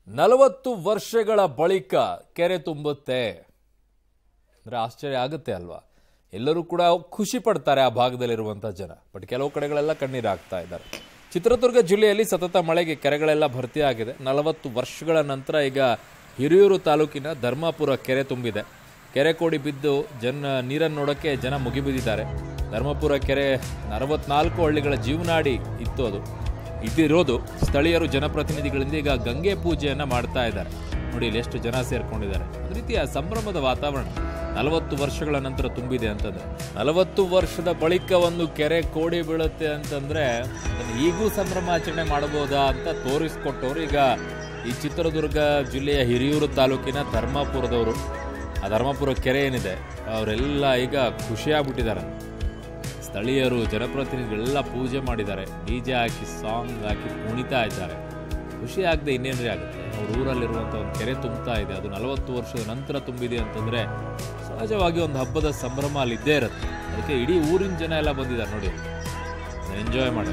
ನಲವತ್ತು ವರ್ಷಗಳ ಬಳಿಕ ಕೆರೆ ತುಂಬುತ್ತೆ ಅಂದ್ರೆ ಆಶ್ಚರ್ಯ ಆಗುತ್ತೆ ಅಲ್ವಾ ಎಲ್ಲರೂ ಕೂಡ ಖುಷಿ ಪಡ್ತಾರೆ ಆ ಭಾಗದಲ್ಲಿರುವಂಥ ಜನ ಬಟ್ ಕೆಲವು ಕಡೆಗಳೆಲ್ಲ ಕಣ್ಣೀರು ಹಾಕ್ತಾ ಇದ್ದಾರೆ ಚಿತ್ರದುರ್ಗ ಜಿಲ್ಲೆಯಲ್ಲಿ ಸತತ ಮಳೆಗೆ ಕೆರೆಗಳೆಲ್ಲ ಭರ್ತಿ ಆಗಿದೆ ನಲವತ್ತು ವರ್ಷಗಳ ನಂತರ ಈಗ ಹಿರಿಯೂರು ತಾಲೂಕಿನ ಧರ್ಮಾಪುರ ಕೆರೆ ತುಂಬಿದೆ ಕೆರೆ ಕೋಡಿ ಬಿದ್ದು ಜನ ನೀರನ್ನು ನೋಡೋಕ್ಕೆ ಜನ ಮುಗಿಬಿದ್ದಿದ್ದಾರೆ ಧರ್ಮಪುರ ಕೆರೆ ಅರವತ್ನಾಲ್ಕು ಹಳ್ಳಿಗಳ ಜೀವನಾಡಿ ಇತ್ತು ಅದು ಇದಿರೋದು ಸ್ಥಳೀಯರು ಜನಪ್ರತಿನಿಧಿಗಳಿಂದ ಈಗ ಗಂಗೆ ಪೂಜೆಯನ್ನ ಮಾಡ್ತಾ ಇದ್ದಾರೆ ನೋಡಿ ಇಲ್ಲಿ ಎಷ್ಟು ಜನ ಸೇರ್ಕೊಂಡಿದ್ದಾರೆ ಒಂದು ರೀತಿಯ ಸಂಭ್ರಮದ ವಾತಾವರಣ ನಲವತ್ತು ವರ್ಷಗಳ ನಂತರ ತುಂಬಿದೆ ಅಂತಂದ್ರೆ ನಲವತ್ತು ವರ್ಷದ ಬಳಿಕ ಒಂದು ಕೆರೆ ಕೋಡಿ ಬೀಳುತ್ತೆ ಅಂತಂದ್ರೆ ಅದನ್ನ ಈಗೂ ಸಂಭ್ರಮಾಚರಣೆ ಮಾಡಬಹುದಾ ಅಂತ ತೋರಿಸ್ಕೊಟ್ಟವರು ಈಗ ಈ ಚಿತ್ರದುರ್ಗ ಜಿಲ್ಲೆಯ ಹಿರಿಯೂರು ತಾಲೂಕಿನ ಧರ್ಮಪುರದವರು ಆ ಧರ್ಮಪುರ ಕೆರೆ ಏನಿದೆ ಅವರೆಲ್ಲ ಈಗ ಖುಷಿಯಾಗ್ಬಿಟ್ಟಿದ್ದಾರೆ ಸ್ಥಳೀಯರು ಜನಪ್ರತಿನಿಧಿಗಳೆಲ್ಲ ಪೂಜೆ ಮಾಡಿದ್ದಾರೆ ಡಿ ಜೆ ಹಾಕಿ ಸಾಂಗ್ ಹಾಕಿ ಕುಣಿತಾ ಇದ್ದಾರೆ ಖುಷಿ ಆಗದೆ ಇನ್ನೇನ್ರಿ ಆಗುತ್ತೆ ಅವ್ರ ಊರಲ್ಲಿರುವಂಥ ಒಂದು ಕೆರೆ ತುಂಬ್ತಾ ಇದೆ ಅದು ನಲವತ್ತು ವರ್ಷದ ನಂತರ ತುಂಬಿದೆ ಅಂತಂದರೆ ಸಹಜವಾಗಿ ಒಂದು ಹಬ್ಬದ ಸಂಭ್ರಮ ಅಲ್ಲಿ ಇದ್ದೇ ಇರುತ್ತೆ ಅದಕ್ಕೆ ಇಡೀ ಊರಿನ ಜನ ಎಲ್ಲ ಬಂದಿದ್ದಾರೆ ನೋಡಿ ಎಂಜಾಯ್ ಮಾಡಿ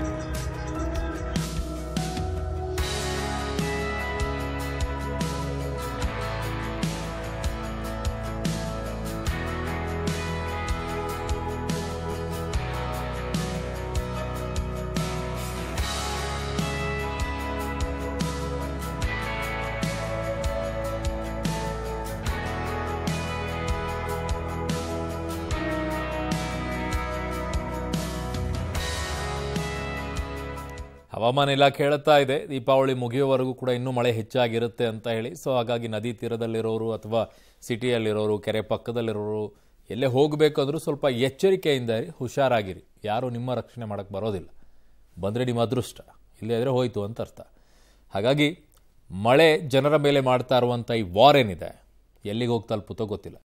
ಹವಾಮಾನ ಇಲಾಖೆ ಹೇಳ್ತಾ ಇದೆ ದೀಪಾವಳಿ ಮುಗಿಯುವವರೆಗೂ ಕೂಡ ಇನ್ನೂ ಮಳೆ ಹೆಚ್ಚಾಗಿರುತ್ತೆ ಅಂತ ಹೇಳಿ ಸೊ ಹಾಗಾಗಿ ನದಿ ತೀರದಲ್ಲಿರೋರು ಅಥವಾ ಸಿಟಿಯಲ್ಲಿರೋರು ಕೆರೆ ಪಕ್ಕದಲ್ಲಿರೋರು ಎಲ್ಲೇ ಹೋಗಬೇಕಾದ್ರೂ ಸ್ವಲ್ಪ ಎಚ್ಚರಿಕೆಯಿಂದ ಇರಿ ಹುಷಾರಾಗಿರಿ ಯಾರು ನಿಮ್ಮ ರಕ್ಷಣೆ ಮಾಡೋಕ್ಕೆ ಬರೋದಿಲ್ಲ ಬಂದರೆ ನಿಮ್ಮ ಅದೃಷ್ಟ ಇಲ್ಲೇ ಆದರೆ ಹೋಯ್ತು ಅಂತ ಅರ್ಥ ಹಾಗಾಗಿ ಮಳೆ ಜನರ ಮೇಲೆ ಮಾಡ್ತಾ ಇರುವಂಥ ಈ ವಾರ್ ಏನಿದೆ ಎಲ್ಲಿಗೆ ಹೋಗಿ ತಲುಪುತ್ತೋ ಗೊತ್ತಿಲ್ಲ